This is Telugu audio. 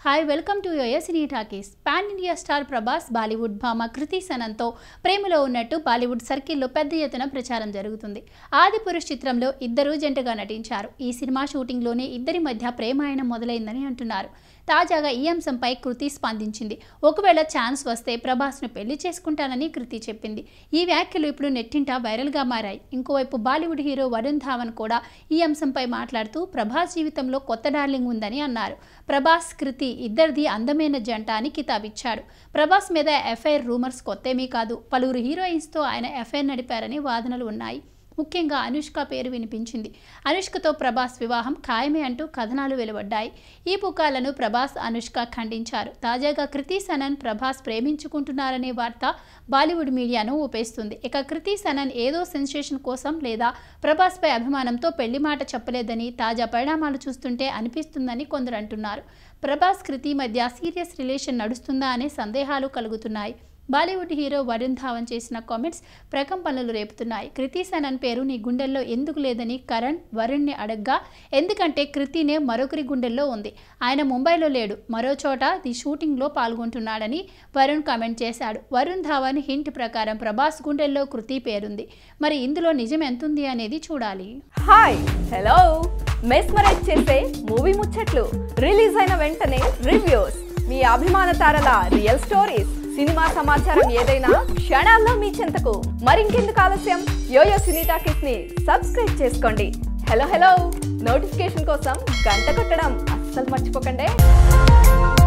hi welcome to your cine talkies pan India star Prabhas Bollywood భామ కృతి సనన్తో ప్రేమలో ఉన్నట్టు బాలీవుడ్ సర్కిల్లో పెద్ద ఎత్తున ప్రచారం జరుగుతుంది ఆది పురుష్ చిత్రంలో ఇద్దరూ జంటగా నటించారు ఈ సినిమా షూటింగ్లోనే ఇద్దరి మధ్య ప్రేమాయణం మొదలైందని అంటున్నారు తాజాగా ఈ అంశంపై కృతి స్పందించింది ఒకవేళ ఛాన్స్ వస్తే ప్రభాస్ను పెళ్లి చేసుకుంటానని కృతి చెప్పింది ఈ వ్యాఖ్యలు ఇప్పుడు నెట్టింట వైరల్గా మారాయి ఇంకోవైపు బాలీవుడ్ హీరో వరుణ్ ధావన్ కూడా ఈ అంశంపై మాట్లాడుతూ ప్రభాస్ జీవితంలో కొత్త డార్లింగ్ ఉందని అన్నారు ప్రభాస్ కృతి ఇద్దరిది అందమైన జంట అని కితాబిచ్చాడు ప్రభాస్ మీద ఎఫ్ఐఆర్ రూమర్స్ కొత్తేమీ కాదు పలువురు హీరోయిన్స్తో ఆయన ఎఫ్ఐఆర్ నడిపారని వాదనలు ఉన్నాయి ముఖ్యంగా అనుష్క పేరు వినిపించింది అనుష్కతో ప్రభాస్ వివాహం ఖాయమే అంటూ కథనాలు వెలువడ్డాయి ఈ పుకాలను ప్రభాస్ అనుష్క ఖండించారు తాజాగా కృతి సనన్ ప్రభాస్ ప్రేమించుకుంటున్నారనే వార్త బాలీవుడ్ మీడియాను ఊపేస్తుంది ఇక కృతి సనన్ ఏదో సెన్సేషన్ కోసం లేదా ప్రభాస్పై అభిమానంతో పెళ్లి మాట చెప్పలేదని తాజా పరిణామాలు చూస్తుంటే అనిపిస్తుందని కొందరు అంటున్నారు ప్రభాస్ కృతి మధ్య సీరియస్ రిలేషన్ నడుస్తుందా అనే సందేహాలు కలుగుతున్నాయి బాలీవుడ్ హీరో వరుణ్ ధావన్ చేసిన కామెంట్స్ ప్రకంపనలు రేపుతున్నాయి కృతి సనన్ పేరు నీ గుండెల్లో ఎందుకు లేదని కరణ్ వరుణ్ని అడగ్గా ఎందుకంటే కృతినే మరొకరి గుండెల్లో ఉంది ఆయన ముంబైలో లేడు మరో చోట ది షూటింగ్లో పాల్గొంటున్నాడని వరుణ్ కామెంట్ చేశాడు వరుణ్ ధావన్ హింట్ ప్రకారం ప్రభాస్ గుండెల్లో కృతి పేరుంది మరి ఇందులో నిజం ఎంతుంది అనేది చూడాలి హాయ్ హలో మెస్మరైజ్ చేసే మూవీ ముచ్చట్లు రిలీజ్ అయిన వెంటనే రివ్యూస్ మీ అభిమాన తారల రియల్ స్టోరీస్ సినిమా సమాచారం ఏదైనా క్షణాల్లో మీ చెంతకు మరింకెందుకు ఆలస్యం యోయో సినీ టాకీస్ ని సబ్స్క్రైబ్ చేసుకోండి హలో హలో నోటిఫికేషన్ కోసం గంట కొట్టడం అస్సలు మర్చిపోకండి